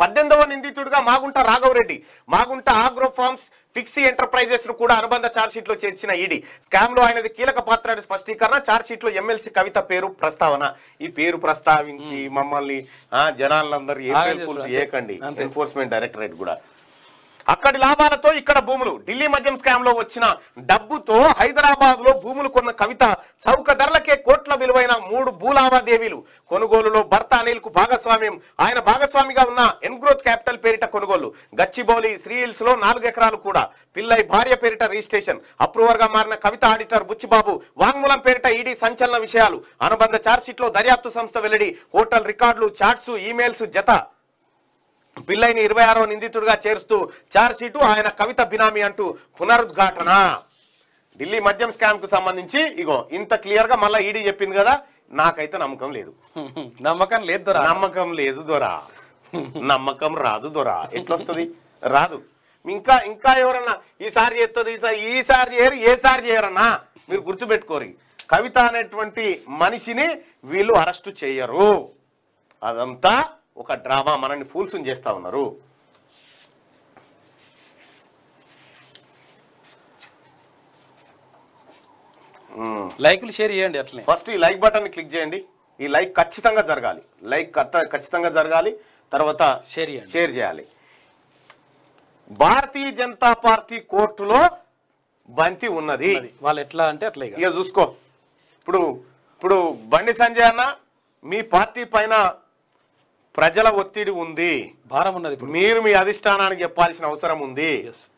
పద్దెనిమిదవ నిందితుడిగా Magunta Raghava Reddy Magunta agro farms ఫిక్సీ ఎంటర్ప్రైజెస్ ను కూడా అనుబంధ ఛార్జ్షీట్ లో చేర్చిన ఈడీ స్కామ్ లో ఆయనది కీలక పాత్ర అని స్పష్టీకరణ ఛార్జ్షీట్ లో ఎమ్మెల్సీ కవిత పేరు ప్రస్తావన ఈ పేరు ప్రస్తావించి మమ్మల్ని ఆ, జనాలందరూ ఆగం ఏప్రిల్ ఫూల్స్ చేస్తున్నారు. ఏకండి అంతే. ఎన్ఫోర్స్మెంట్ డైరెక్టరేట్ కూడా అక్కడి లాభాలతో ఇక్కడ భూములు ఢిల్లీ మద్యం స్కామ్ లో వచ్చిన డబ్బుతో హైదరాబాద్ లో భూములు కొన్న కవిత చౌక ధరలకే కోట్ల విలువైన మూడు భూ లావాదేవీలు కొనుగోలులో భర్త అనిల్ కు భాగస్వామ్యం ఆయన భాగస్వామిగా ఉన్న ఎన్గ్రోత్ క్యాపిటల్ పేరిట కొనుగోలు గచ్చిబౌలి శ్రీ హిల్స్ లో నాలుగు ఎకరాలు కూడా పిల్లై భార్య పేరిట రిజిస్ట్రేషన్ అప్రూవర్ గా మారిన కవిత ఆడిటర్ బుచ్చిబాబు వాంగ్మూలం పేరిట ఈడీ సంచలన విషయాలు అనుబంధ ఛార్జ్షీట్ లో దర్యాప్తు సంస్థ వెల్లడి హోటల్ రికార్డులు చాట్స్ ఈమెయిల్స్ జత పిల్లైని ఇరవై ఆరో నిందితుడిగా చేరుస్తూ ఛార్జ్ షీటు ఆయన కవిత బినామీ అంటూ పునరుద్ఘాటన ఢిల్లీ మద్యం స్కామ్ కు సంబంధించి ఇగో ఇంత క్లియర్ గా మళ్ళీ ఈడీ చెప్పింది కదా నాకైతే నమ్మకం లేదు నమ్మకం లేదు దొరా నమ్మకం లేదు దొరా నమ్మకం రాదు దొరా ఎట్లొస్తుంది రాదు ఇంకా ఇంకా ఎవరన్నా ఈసారి చేస్తుంది ఈసారి ఈసారి చేయరు ఏసారి చేయరన్నా మీరు గుర్తుపెట్టుకోరు కవిత అనేటువంటి మనిషిని వీళ్ళు అరెస్టు చేయరు అదంతా ఒక డ్రామా మనల్ని ఫూల్స్ చేస్తా ఉన్నారు లైకులు షేర్ చేయండి అట్లనే ఫస్ట్ ఈ లైక్ బటన్ క్లిక్ చేయండి ఈ లైక్ ఖచ్చితంగా జరగాలి లైక్ కట్ట- ఖచ్చితంగా జరగాలి తర్వాత షేర్ చేయండి షేర్ చేయాలి భారతీయ జనతా పార్టీ కోర్టులో బంతి ఉన్నది అది. వాళ్ళు ఎట్లా అంటే అట్లా ఇక ఇక చూసుకో ఇప్పుడు ఇప్పుడు బండి సంజయ్ అన్న మీ పార్టీ పైన ప్రజల ఒత్తిడి ఉంది భారం ఉన్నది ఇప్పుడు మీరు మీ అధిష్టానానికి చెప్పాల్సిన అవసరం ఉంది ఎస్